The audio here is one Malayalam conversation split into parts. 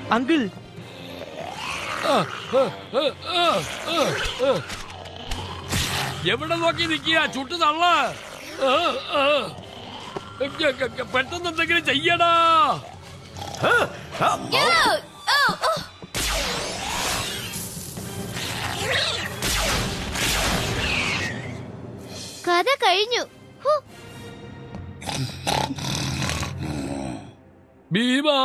അങ്കിൾ എവിടെ നോക്കി നിക്കുക ചുട്ടു തള്ള ആ, ആ. ഗ- ഗ- ഗ- പെട്ടെന്ന് എന്തെങ്കിലും ചെയ്യടാ കഥ കഴിഞ്ഞു ഹു, ഭീമാ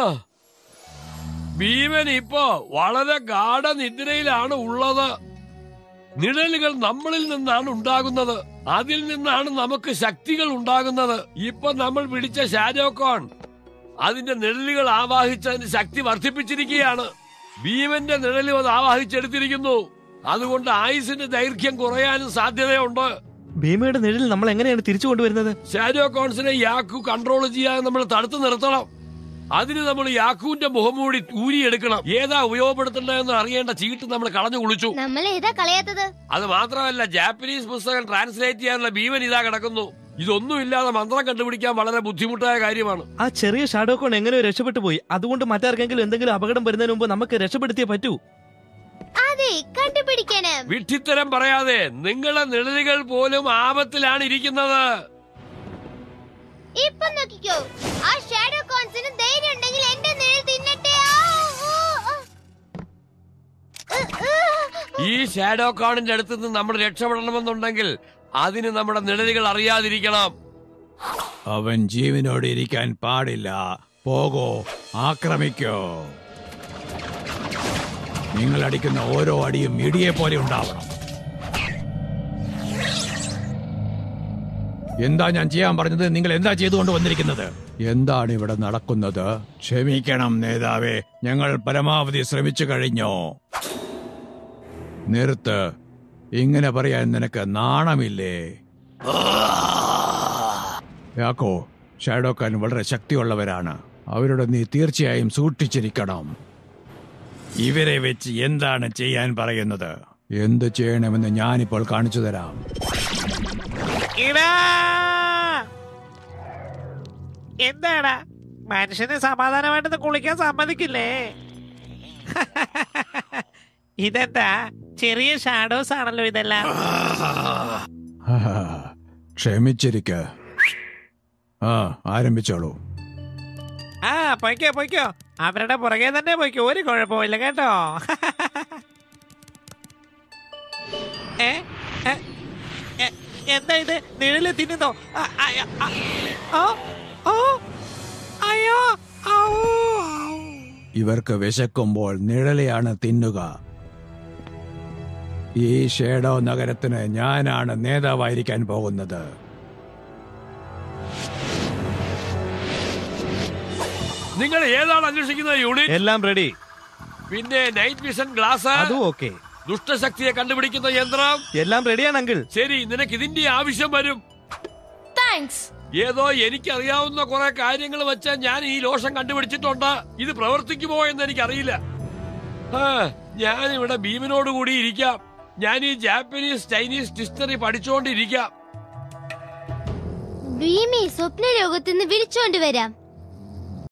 ഭീമൻ ഇപ്പോ വളരെ ഗാഠനിദ്രയിലാണ് ഉള്ളത് നിഴലുകൾ നമ്മളിൽ നിന്നാണ് ഉണ്ടാകുന്നത് അതിൽ നിന്നാണ് നമുക്ക് ശക്തികൾ ഉണ്ടാകുന്നത് ഇപ്പൊ നമ്മൾ പിടിച്ച ഷാജോക്കോൺ അതിന്റെ നിഴലുകൾ ആവാഹിച്ചതിന് ശക്തി വർദ്ധിപ്പിച്ചിരിക്കുകയാണ് ഭീമന്റെ നിഴലും അത് ആവാഹിച്ചെടുത്തിരിക്കുന്നു അതുകൊണ്ട് ആയുസിന്റെ ദൈർഘ്യം കുറയാനും സാധ്യതയുണ്ട് ഭീമയുടെ നിഴൽ നമ്മൾ എങ്ങനെയാണ് തിരിച്ചു കൊണ്ടുവരുന്നത് ഷാജോ കോൺസിനെ യാക്കു കൺട്രോൾ ചെയ്യാൻ നമ്മൾ തടുത്തു നിർത്തണം അതിന് നമ്മൾ യാക്കുവിന്റെ മുഖംമൂടി ഊരിയെടുക്കണം ഏതാ ഉപയോഗപ്പെടുത്തേണ്ടതെന്ന് അറിയേണ്ട ചീട്ട് നമ്മൾ കളഞ്ഞു കുളിച്ചു നമ്മൾ ഏതാ കളയാത്തത് അത് മാത്രമല്ല ജാപ്പനീസ് പുസ്തകം ട്രാൻസ്ലേറ്റ് ചെയ്യാനുള്ള ഭീമൻ ഇതാ കിടക്കുന്നു ഇതൊന്നും ഇല്ലാതെ മന്ത്രം കണ്ടുപിടിക്കാൻ വളരെ ബുദ്ധിമുട്ടായ കാര്യമാണ് ആ ചെറിയ ഷാഡോ കോൺ എങ്ങനെയോ രക്ഷപ്പെട്ടു പോയി അതുകൊണ്ട് മറ്റാർക്കെങ്കിലും എന്തെങ്കിലും അപകടം വരുന്നതിന് മുമ്പ് നമുക്ക് രക്ഷപ്പെടുത്തിയേ പറ്റൂ അതെ കണ്ടുപിടിക്കണം വിഡ്ഢിത്തരം പറയാതെ നിങ്ങളെ നിഴലുകൾ പോലും ആപത്തിലാണ് ഇരിക്കുന്നത് ഇപ്പൊ നോക്കിക്കോ ആ ഷാഡോ കോൺസിന് ധൈര്യം ഉണ്ടെങ്കിൽ എന്റെ നിഴൽ തിന്നട്ടെ ആ, ഊ, ആ. ഉ, ഉ. ഈ ഷാഡോ കോണിന്റെ അടുത്ത് നിന്ന് നമ്മൾ രക്ഷപ്പെടണമെന്നുണ്ടെങ്കിൽ അതിന് നമ്മുടെ നിഴലുകൾ അറിയാതിരിക്കണം അവൻ ജീവനോട് ഇരിക്കാൻ പാടില്ല പോകോ ആക്രമിക്കോ നിങ്ങൾ അടിക്കുന്ന ഓരോ അടിയും ഇടിയെ പോലെ ഉണ്ടാവണം എന്താ ഞാൻ ചെയ്യാൻ പറഞ്ഞത് നിങ്ങൾ എന്താ ചെയ്തുകൊണ്ട് വന്നിരിക്കുന്നത് എന്താണ് ഇവിടെ നടക്കുന്നത് ക്ഷമിക്കണം നേതാവേ ഞങ്ങൾ പരമാവധി ശ്രമിച്ചു കഴിഞ്ഞോ നിർത്ത് ഇങ്ങനെ പറയാൻ നിനക്ക് നാണമില്ലേ യാക്കോ ഷാഡോക്കാൻ വളരെ ശക്തിയുള്ളവരാണ് അവരോട് നീ തീർച്ചയായും സൂക്ഷിച്ചിരിക്കണം ഇവരെ വെച്ച് എന്താണ് ചെയ്യാൻ പറയുന്നത് എന്ത് ചെയ്യണമെന്ന് ഞാനിപ്പോൾ കാണിച്ചു തരാം ഇടാ എന്താടാ മനുഷ്യന് സമാധാനമായിട്ടൊന്ന് കുളിക്കാൻ സമ്മതിക്കില്ലേ ഇതെന്താ ചെറിയ ഷാഡോസ് ആണല്ലോ ഇതെല്ലാം ഹാ, ക്ഷമിച്ചിരിക്ക ആ ആരംഭിച്ചോളൂ ആ പൊയ്ക്കോ പൊയ്ക്കോ അവരുടെ പുറകെ തന്നെ പൊയ്ക്കോ ഒരു കുഴപ്പമില്ല കേട്ടോ ഏ ഏ, ഏ, എന്താ ഇത് നിഴല് തിന്നുന്നോ ആ, ആ, ആ, ആ, ഓ, അയ്യോ ഔ, ഔ. ഇവർക്ക് വിശക്കുമ്പോൾ നിഴലെയാണ് തിന്നുക ഈ ഷേഡോ നഗരത്തിന് ഞാനാണ് നേതാവായിരിക്കാൻ പോകുന്നത് നിങ്ങൾ ഏതാണ് അന്വേഷിക്കുന്നത് യൂണിറ്റ് എല്ലാം റെഡി പിന്നെ നൈറ്റ് വിഷൻ ഗ്ലാസ് അതും ഓക്കെ ദുഷ്ടശക്തിയെ കണ്ടുപിടിക്കുന്ന യന്ത്രം എല്ലാം റെഡിയാണ് അങ്കിൾ ശരി നിനക്ക് ഇതിന്റെ ആവശ്യം വരും താങ്ക്സ് ഏതോ എനിക്കറിയാവുന്ന കുറെ കാര്യങ്ങൾ വെച്ച് ഞാൻ ഈ ലോഷൻ കണ്ടുപിടിച്ചിട്ടുണ്ട് ഇത് പ്രവർത്തിക്കുമോ എന്ന് എനിക്കറിയില്ല ആ, ഞാൻ ഇവിടെ ഭീമനോട് കൂടി ഇരിക്കാം ഞാൻ ഈ ജാപ്പനീസ് ചൈനീസ് ഡിസ്റ്ററി പഠിച്ചുകൊണ്ടിരിക്കാം ഭീമി സ്വപ്ന ലോകത്തുനിന്ന് വിളിച്ചോണ്ട് വരാം